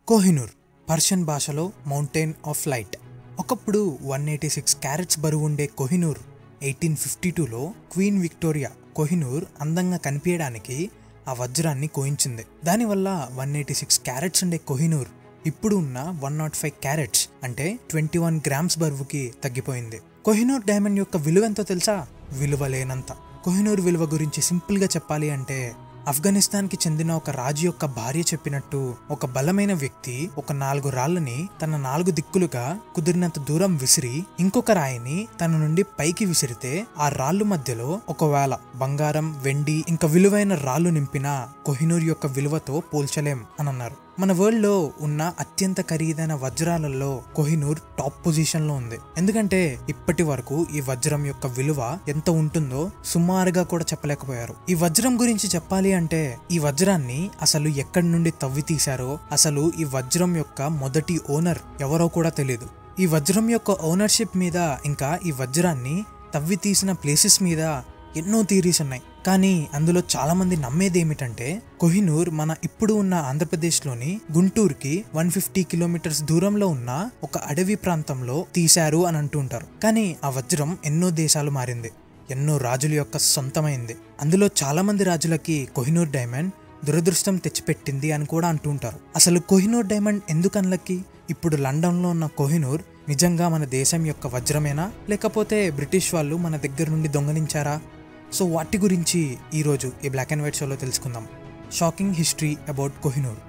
Kohinoor Persian భాషలో mountain of light ఒకప్పుడు one eighty six carats బరువు ఉండే కోహినూర్ ఎయిటీన్ ఫిఫ్టీ టూలో క్వీన్ విక్టోరియా కోహినూర్ అందంగా కనిపించడానికి ఆ వజ్రాన్ని కోయించింది దానివల్ల వన్ ఎయిటీ సిక్స్ క్యారెట్స్ ఉండే కోహినూర్ ఇప్పుడు ఉన్న వన్ నాట్ ఫైవ్ క్యారెట్స్ అంటే ట్వంటీ వన్ గ్రామ్స్ బరువుకి తగ్గిపోయింది కోహినూర్ డైమండ్ యొక్క విలువ ఎంతో తెలుసా విలువ లేనంత కోహినూర్ విలువ గురించి సింపుల్గా చెప్పాలి అంటే ఆఫ్ఘనిస్తాన్కి చెందిన ఒక రాజు యొక్క భార్య చెప్పినట్టు ఒక బలమైన వ్యక్తి ఒక నాలుగు రాళ్ళని తన నాలుగు దిక్కులుగా కుదిరినంత దూరం విసిరి ఇంకొక రాయిని తన నుండి పైకి విసిరితే ఆ రాళ్ళు మధ్యలో ఒకవేళ బంగారం వెండి ఇంకా విలువైన రాళ్ళు నింపిన కోహినూర్ యొక్క విలువతో పోల్చలేం అని అన్నారు మన వరల్డ్ లో ఉన్న అత్యంత ఖరీదైన వజ్రాలలో కోహినూర్ టాప్ పొజిషన్ లో ఉంది ఎందుకంటే ఇప్పటి వరకు ఈ వజ్రం యొక్క విలువ ఎంత ఉంటుందో సుమారుగా కూడా చెప్పలేకపోయారు ఈ వజ్రం గురించి చెప్పాలి అంటే ఈ వజ్రాన్ని అసలు ఎక్కడి నుండి తవ్వి తీశారో అసలు ఈ వజ్రం యొక్క మొదటి ఓనర్ ఎవరో కూడా తెలియదు ఈ వజ్రం యొక్క ఓనర్షిప్ మీద ఇంకా ఈ వజ్రాన్ని తవ్వి తీసిన ప్లేసెస్ మీద ఎన్నో థీరీస్ ఉన్నాయి కానీ అందులో చాలా మంది నమ్మేది ఏమిటంటే కోహినూర్ మన ఇప్పుడు ఉన్న ఆంధ్రప్రదేశ్లోని గుంటూరుకి వన్ ఫిఫ్టీ కిలోమీటర్స్ దూరంలో ఉన్న ఒక అడవి ప్రాంతంలో తీశారు అని అంటుంటారు కానీ ఆ వజ్రం ఎన్నో దేశాలు మారింది ఎన్నో రాజుల యొక్క సొంతమైంది అందులో చాలా మంది రాజులకి కోహినూర్ డైమండ్ దురదృష్టం తెచ్చిపెట్టింది అని కూడా అంటుంటారు అసలు కోహినూర్ డైమండ్ ఎందుకు అన్లకి ఇప్పుడు లండన్లో ఉన్న కోహినూర్ నిజంగా మన దేశం యొక్క వజ్రమేనా లేకపోతే బ్రిటిష్ వాళ్ళు మన దగ్గర నుండి దొంగలించారా సో వాటి గురించి ఈరోజు ఈ బ్లాక్ అండ్ వైట్ షోలో తెలుసుకుందాం shocking history about Kohinoor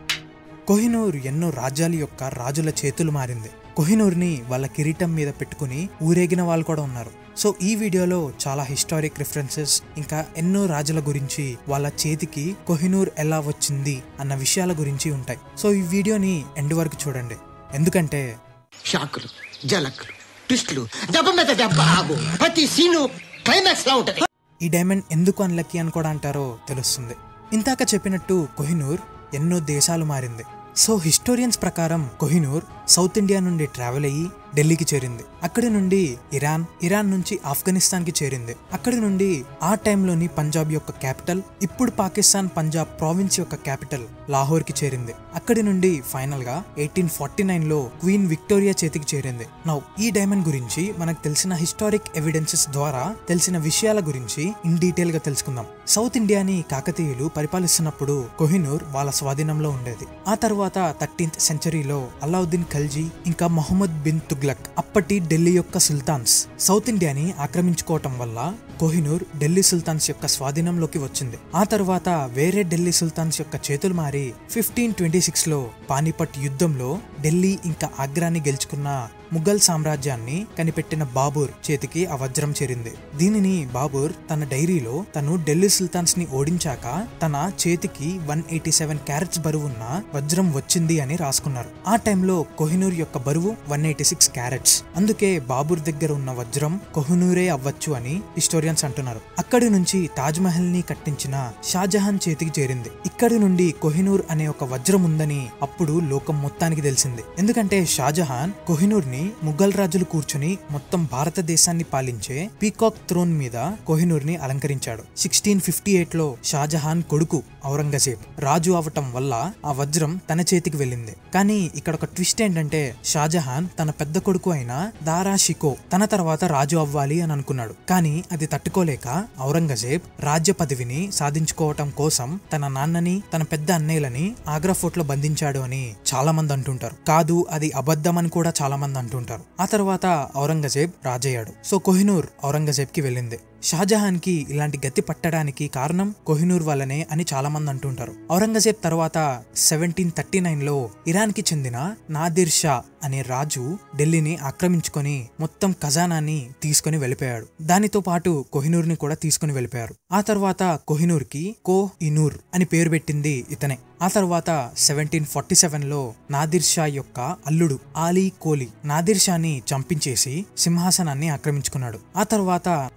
Kohinoor ఎన్నో రాజ్యాల యొక్క రాజుల చేతులు మారింది కోహినూర్ని వాళ్ళ కిరీటం మీద పెట్టుకుని ఊరేగిన వాళ్ళు కూడా ఉన్నారు సో ఈ వీడియోలో చాలా హిస్టారిక్ రిఫరెన్సెస్ ఇంకా ఎన్నో రాజుల గురించి వాళ్ళ చేతికి కోహినూర్ ఎలా వచ్చింది అన్న విషయాల గురించి ఉంటాయి సో ఈ వీడియోని ఎండ్ వరకు చూడండి ఎందుకంటే షాకులు జలకులు ట్విస్టులు దెబ్బ మీద దెబ్బ ఆగు ప్రతి సీను క్లైమాక్స్ లా ఉంటది ఈ డైమండ్ ఎందుకు అన్లక్కీ అని కూడా అంటారో తెలుస్తుంది ఇంతాక చెప్పినట్టు కోహినూర్ ఎన్నో దేశాలు మారింది సో హిస్టోరియన్స్ ప్రకారం కోహినూర్ సౌత్ ఇండియా నుండి ట్రావెల్ అయ్యి ఢిల్లీకి చేరింది అక్కడి నుండి ఇరాన్ ఇరాన్ నుంచి ఆఫ్ఘనిస్తాన్ కి చేరింది అక్కడి నుండి ఆ టైంలోని పంజాబ్ యొక్క క్యాపిటల్ ఇప్పుడు పాకిస్తాన్ పంజాబ్ ప్రావిన్స్ యొక్క క్యాపిటల్ లాహోర్ కి చేరింది అక్కడి నుండి ఫైనల్ గా ఎయిటీన్ ఫార్టీ నైన్ లో క్వీన్ విక్టోరియా చేతికి చేరింది నౌ ఈ డైమండ్ గురించి మనకు తెలిసిన హిస్టారిక్ ఎవిడెన్సెస్ ద్వారా తెలిసిన విషయాల గురించి ఇన్ డీటెయిల్ గా తెలుసుకుందాం సౌత్ ఇండియాని కాకతీయులు పరిపాలిస్తున్నప్పుడు కోహినూర్ వాళ్ళ స్వాధీనంలో ఉండేది ఆ తర్వాత థర్టీన్త్ సెంచరీలో అలావుద్దీన్ ఖల్జీ ఇంకా మొహమ్మద్ బిన్ తుగ్లక్ అప్పటి ఢిల్లీ యొక్క సుల్తాన్స్ సౌత్ ఇండియాని ఆక్రమించుకోవటం వల్ల కోహినూర్ ఢిల్లీ సుల్తాన్స్ యొక్క స్వాధీనంలోకి వచ్చింది ఆ తర్వాత వేరే ఢిల్లీ సుల్తాన్స్ యొక్క చేతులు మారి ఫిఫ్టీన్ ట్వంటీ సిక్స్ లో పానిపట్ యుద్ధంలో ఢిల్లీ ఇంకా ఆగ్రాని గెలుచుకున్న ముఘల్ సామ్రాజ్యాన్ని కనిపెట్టిన బాబూర్ చేతికి ఆ వజ్రం చేరింది దీనిని బాబూర్ తన డైరీలో తను ఢిల్లీ సుల్తాన్స్ ని ఓడించాక తన చేతికి వన్ ఎయిటీ సెవెన్ క్యారెట్స్ బరువున్న వజ్రం వచ్చింది అని రాసుకున్నారు ఆ టైంలో కోహినూర్ యొక్క బరువు వన్ ఎయిటీ సిక్స్ క్యారెట్స్ అందుకే బాబూర్ దగ్గర ఉన్న వజ్రం కోహినూరే అవ్వచ్చు అని హిస్టోరియన్స్ అంటున్నారు అక్కడి నుంచి తాజ్ మహల్ ని కట్టించిన షాజహాన్ చేతికి చేరింది ఇక్కడి నుండి కోహినూర్ అనే ఒక వజ్రం ఉందని అప్పుడు లోకం మొత్తానికి తెలిసింది ఎందుకంటే షాజహాన్ కోహినూర్ ని ముఘల్ రాజులు కూర్చుని మొత్తం భారతదేశాన్ని పాలించే పీకాక్ థ్రోన్ మీద కోహినూర్ ని అలంకరించాడు సిక్స్టీన్ ఫిఫ్టీ ఎయిట్ లో షాజహాన్ కొడుకు ఔరంగజేబ్ రాజు అవటం వల్ల ఆ వజ్రం తన చేతికి వెళ్ళింది కానీ ఇక్కడ ఒక ట్విస్ట్ ఏంటంటే షాజహాన్ తన పెద్ద కొడుకు అయిన దారా షికో తన తర్వాత రాజు అవ్వాలి అని అనుకున్నాడు కానీ అది తట్టుకోలేక ఔరంగజేబ్ రాజ్య పదవిని సాధించుకోవటం కోసం తన నాన్నని తన పెద్ద అన్నయ్యలని ఆగ్రా ఫోర్ట్ లో బంధించాడు అని చాలా మంది అంటుంటారు కాదు అది అబద్ధం అని కూడా చాలా మంది అంటుంటారు ఆ తర్వాత ఔరంగజేబ్ రాజయ్యాడు సో కోహినూర్ ఔరంగజేబ్ కి వెళ్ళింది షాజహాన్ కి ఇలాంటి గతి పట్టడానికి కారణం కోహినూర్ వల్లనే అని చాలా మంది అంటుంటారు ఔరంగజేబ్ తర్వాత సెవెంటీన్ థర్టీ నైన్ లో ఇరాన్ కి చెందిన నాదిర్ షా అనే రాజు ఢిల్లీని ఆక్రమించుకొని మొత్తం ఖజానాన్ని తీసుకుని వెళ్ళిపోయాడు దానితో పాటు కోహినూర్ ని కూడా తీసుకుని వెళ్ళిపోయారు ఆ తర్వాత కోహినూర్ కి కో ఇనూర్ అని పేరు పెట్టింది ఇతనే ఆ తర్వాత సెవెంటీన్ ఫార్టీ సెవెన్ లో నాదిర్ షా యొక్క అల్లుడు ఆలీ కోలీ నాదిర్ షాని చంపించేసి సింహాసనాన్ని ఆక్రమించుకున్నాడు ఆ తర్వాత ఆలీ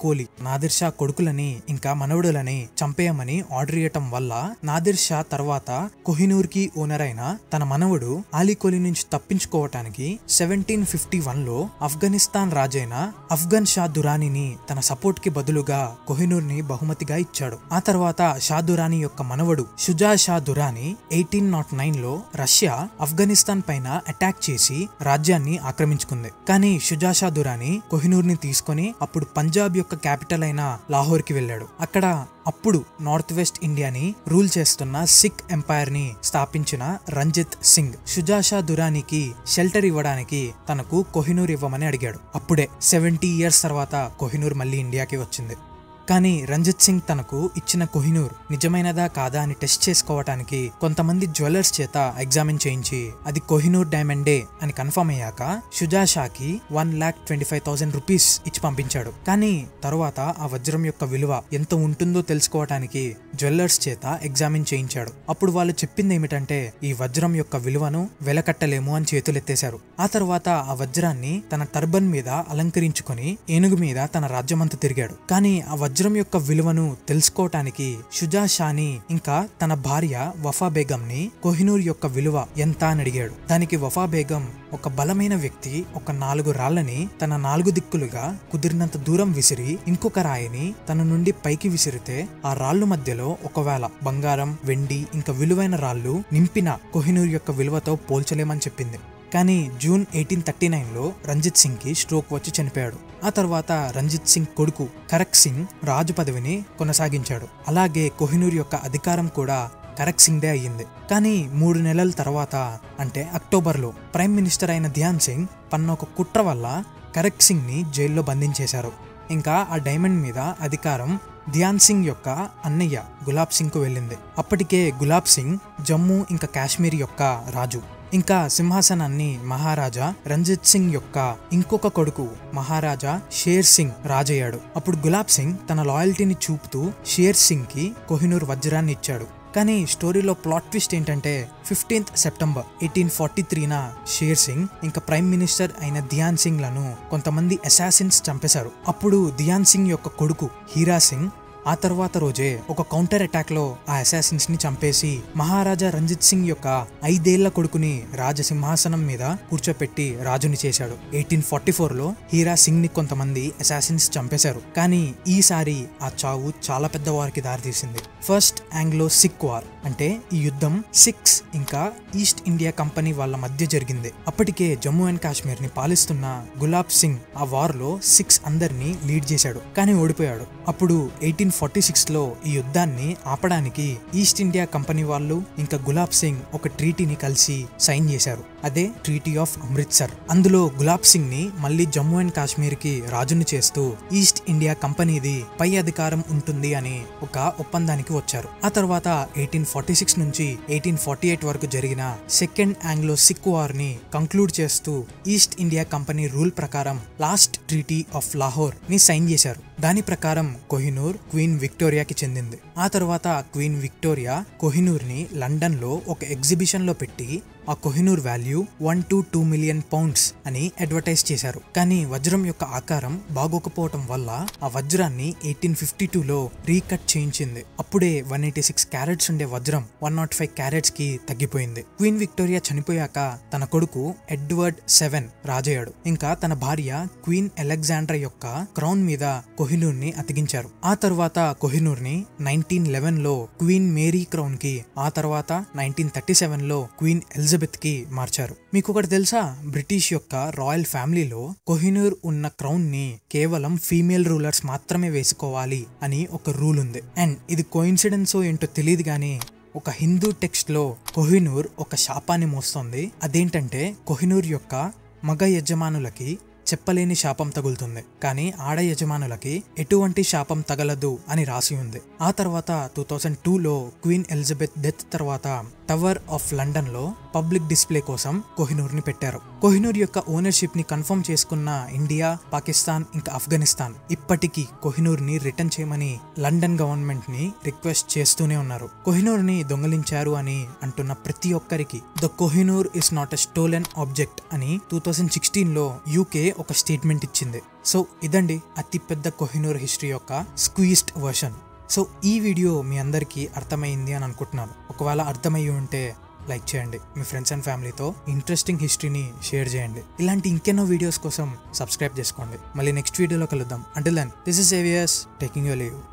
కోలి నాదిర్ షా కొడుకులని ఇంకా మనవడులని చంపేయమని ఆర్డర్ ఇవ్వటం వల్ల నాదిర్ షా తర్వాత కోహినూర్ కి ఓనర్ అయిన తన మనవడు ఆలీ కోలి నుంచి తప్పించుకోవటానికి సెవెంటీన్ ఫిఫ్టీ వన్ లో ఆఫ్ఘనిస్తాన్ రాజైన అఫ్ఘన్ షా దురానీని తన సపోర్ట్ కి బదులుగా కోహినూర్ ని బహుమతిగా ఇచ్చాడు ఆ తర్వాత షా దురానీ యొక్క మనవడు Shuja Shah Durrani eighteen nought nine లో రష్యా ఆఫ్ఘనిస్తాన్ పైన అటాక్ చేసి రాజ్యాన్ని ఆక్రమించుకుంది కానీ షుజా షా దురానీ కోహినూర్ ని తీసుకొని అప్పుడు పంజాబ్ యొక్క క్యాపిటల్ అయిన లాహోర్ కి వెళ్ళాడు అక్కడ అప్పుడు నార్త్ వెస్ట్ ఇండియాని రూల్ చేస్తున్న సిక్ ఎంపైర్ ని స్థాపించిన రంజిత్ సింగ్ షుజాషా దురానీకి షెల్టర్ ఇవ్వడానికి తనకు కోహినూర్ ఇవ్వమని అడిగాడు అప్పుడే సెవెంటీ ఇయర్స్ తర్వాత కోహినూర్ మళ్ళీ ఇండియాకి వచ్చింది కానీ రంజిత్ సింగ్ తనకు ఇచ్చిన కోహినూర్ నిజమైనదా కాదా అని టెస్ట్ చేసుకోవటానికి కొంతమంది జ్యువెలర్స్ చేత ఎగ్జామిన్ చేయించి అది కోహినూర్ డైమండే అని కన్ఫర్మ్ అయ్యాక షుజా షాకి one lakh twenty five thousand rupees ఇచ్చి పంపించాడు కానీ తరువాత ఆ వజ్రం యొక్క విలువ ఎంత ఉంటుందో తెలుసుకోవటానికి జ్యువెలర్స్ చేత ఎగ్జామిన్ చేయించాడు అప్పుడు వాళ్ళు చెప్పింది ఏమిటంటే ఈ వజ్రం యొక్క విలువను వెలకట్టలేము అని చేతులెత్తేశారు ఆ తర్వాత ఆ వజ్రాన్ని తన టర్బన్ మీద అలంకరించుకొని ఏనుగు మీద తన రాజ్యమంతా తిరిగాడు కానీ ఆ వజ్రం యొక్క విలువను తెలుసుకోవటానికి షుజా షాని ఇంకా తన భార్య వఫా బేగంని కోహినూర్ యొక్క విలువ ఎంత అని అడిగాడు దానికి వఫా బేగం ఒక బలమైన వ్యక్తి ఒక నాలుగు రాళ్లని తన నాలుగు దిక్కులుగా కుదిరినంత దూరం విసిరి ఇంకొక రాయిని తన నుండి పైకి విసిరితే ఆ రాళ్ళు మధ్యలో ఒకవేళ బంగారం వెండి ఇంకా విలువైన రాళ్ళు నింపిన కోహినూర్ యొక్క విలువతో పోల్చలేమని చెప్పింది కానీ జూన్ ఎయిటీన్ థర్టీ నైన్లో రంజిత్ సింగ్కి స్ట్రోక్ వచ్చి చనిపోయాడు ఆ తర్వాత రంజిత్ సింగ్ కొడుకు కరక్ సింగ్ రాజు పదవిని కొనసాగించాడు అలాగే కోహినూర్ యొక్క అధికారం కూడా కరక్ సింగ్దే అయ్యింది కానీ మూడు నెలల తర్వాత అంటే అక్టోబర్లో ప్రైమ్ మినిస్టర్ అయిన ధ్యాన్ సింగ్ పన్న ఒక కుట్ర వల్ల కరక్ సింగ్ని జైల్లో బంధించేశారు ఇంకా ఆ డైమండ్ మీద అధికారం ధ్యాన్ సింగ్ యొక్క అన్నయ్య గులాబ్ సింగ్ కు వెళ్ళింది అప్పటికే గులాబ్ సింగ్ జమ్మూ ఇంకా కాశ్మీర్ యొక్క రాజు ఇంకా సింహాసనాన్ని మహారాజా రంజిత్ సింగ్ యొక్క ఇంకొక కొడుకు మహారాజా షేర్ సింగ్ రాజయ్యాడు అప్పుడు గులాబ్ సింగ్ తన లాయల్టీని చూపుతూ షేర్ సింగ్ కి కోహినూర్ వజ్రాన్ని ఇచ్చాడు కానీ స్టోరీలో ప్లాట్ ట్విస్ట్ ఏంటంటే ఫిఫ్టీన్త్ సెప్టెంబర్ ఎయిటీన్ ఫార్టీ త్రీన షేర్ సింగ్ ఇంకా ప్రైమ్ మినిస్టర్ అయిన దియాన్ సింగ్ లను కొంతమంది అసాసిన్స్ చంపేశారు అప్పుడు దియాన్ సింగ్ యొక్క కొడుకు హీరా సింగ్ ఆ తర్వాత రోజే ఒక కౌంటర్ అటాక్ లో ఆ అసాసిన్స్ ని చంపేసి మహారాజా రంజిత్ సింగ్ యొక్క ఐదేళ్ల కొడుకుని రాజసింహాసనం మీద కూర్చోపెట్టి రాజుని చేశాడు ఎయిటీన్ ఫార్టీ ఫోర్ లో హీరా సింగ్ ని కొంతమంది అసాసిన్స్ చంపేశారు కానీ ఈసారి ఆ చావు చాలా పెద్ద వారికి దారితీసింది ఫస్ట్ ఆంగ్లో సిక్ వార్ అంటే ఈ యుద్ధం సిక్స్ ఇంకా ఈస్ట్ ఇండియా కంపెనీ వాళ్ళ మధ్య జరిగింది అప్పటికే జమ్మూ అండ్ కాశ్మీర్ ని పాలిస్తున్న గులాబ్ సింగ్ ఆ వార్ లో సిక్స్ అందరినీ లీడ్ చేశాడు కానీ ఓడిపోయాడు అప్పుడు ఎయిటీన్ ఫార్టీ సిక్స్ లో ఈ యుద్ధాన్ని ఆపడానికి ఈస్ట్ ఇండియా కంపెనీ వాళ్ళు ఇంకా గులాబ్ సింగ్ ఒక ట్రీటీని కలిసి సైన్ చేశారు అదే ట్రీటీ ఆఫ్ అమృత్సర్ అందులో గులాబ్ సింగ్ ని మళ్ళీ జమ్మూ అండ్ కాశ్మీర్ కి రాజుని చేస్తూ ఈస్ట్ ఇండియా కంపెనీది పై అధికారం ఉంటుంది అని ఒక ఒప్పందానికి వచ్చారు ఆ తర్వాత ఎయిటీన్ ఫార్టీ సిక్స్ నుంచి ఎయిటీన్ ఫార్టీ ఎయిట్ వరకు జరిగిన సెకండ్ ఆంగ్లో సిక్ వార్ ని కంక్లూడ్ చేస్తూ ఈస్ట్ ఇండియా కంపెనీ రూల్ ప్రకారం లాస్ట్ ట్రీటీ ఆఫ్ లాహోర్ ని సైన్ చేశారు దాని ప్రకారం కోహినూర్ క్వీన్ విక్టోరియాకి చెందింది ఆ తర్వాత క్వీన్ విక్టోరియా కోహినూర్ ని లండన్ లో ఒక ఎగ్జిబిషన్ లో పెట్టి ఆ Kohinoor value one to two million pounds అని అడ్వర్టైజ్ చేశారు కానీ వజ్రం యొక్క ఆకారం బాగోకపోవటం వల్ల ఆ వజ్రాన్ని ఎయిటీన్ ఫిఫ్టీ టూలో రీకట్ చేయించింది అప్పుడే వన్ ఎయిటీ సిక్స్ క్యారెట్స్ ఉండే వజ్రం వన్ నాట్ ఫైవ్ క్యారెట్స్ కి తగ్గిపోయింది క్వీన్ విక్టోరియా చనిపోయాక తన కొడుకు ఎడ్వర్డ్ సెవెన్ రాజయ్యాడు ఇంకా తన భార్య క్వీన్ అలెగ్జాండ్రా యొక్క క్రౌన్ మీద కోహినూర్ ని అతికించారు ఆ తర్వాత కోహినూర్ ని నైన్టీన్ లెవెన్ లో క్వీన్ మేరీ క్రౌన్ కి ఆ తర్వాత నైన్టీన్ థర్టీ సెవెన్ లో క్వీన్ ఎలిజబెత్ కి మార్చారు మీకు ఒకటి తెలుసా బ్రిటిష్ యొక్క రాయల్ ఫ్యామిలీలో కోహినూర్ ఉన్న క్రౌన్ ని కేవలం ఫీమేల్ రూలర్స్ మాత్రమే వేసుకోవాలి అని ఒక రూల్ ఉంది అండ్ ఇది కోయిన్సిడెన్స్ ఏంటో తెలియదు కానీ ఒక హిందూ టెక్స్ట్ లో కోహినూర్ ఒక శాపాన్ని మోస్తోంది అదేంటంటే కోహినూర్ యొక్క మగ యజమానులకి చెప్పలేని శాపం తగులుతుంది కానీ ఆడ యజమానులకి ఎటువంటి శాపం తగలదు అని రాసి ఉంది ఆ తర్వాత టూ థౌజండ్ టూలో క్వీన్ ఎలిజబెత్ డెత్ తర్వాత టవర్ ఆఫ్ లండన్ లో పబ్లిక్ డిస్ప్లే కోసం కోహినూర్ ని పెట్టారు కోహినూర్ యొక్క ఓనర్షిప్ ని కన్ఫర్మ్ చేసుకున్న ఇండియా పాకిస్తాన్ ఇంకా ఆఫ్ఘనిస్తాన్ ఇప్పటికీ కోహినూర్ ని రిటర్న్ చేయమని లండన్ గవర్నమెంట్ ని రిక్వెస్ట్ చేస్తూనే ఉన్నారు కోహినూర్ ని దొంగలించారు అని అంటున్న ప్రతి ఒక్కరికి the Kohinoor is not a stolen object అని టూ థౌజండ్ సిక్స్టీన్ లో యూకే ఒక స్టేట్మెంట్ ఇచ్చింది సో ఇదండి అతి పెద్ద కోహినూర్ హిస్టరీ యొక్క స్క్వీస్డ్ వర్షన్ సో ఈ వీడియో మీ అందరికీ అర్థమైంది అని అనుకుంటున్నాను ఒకవేళ అర్థమయ్యి ఉంటే లైక్ చేయండి మీ ఫ్రెండ్స్ అండ్ ఫ్యామిలీతో ఇంట్రెస్టింగ్ హిస్టరీని షేర్ చేయండి ఇలాంటి ఇంకెన్నో వీడియోస్ కోసం సబ్స్క్రైబ్ చేసుకోండి మళ్ళీ నెక్స్ట్ వీడియోలో కలుద్దాం అంటిల్ దెన్ దిస్ ఇస్ ఏవియస్ టేకింగ్ యూ లీవ్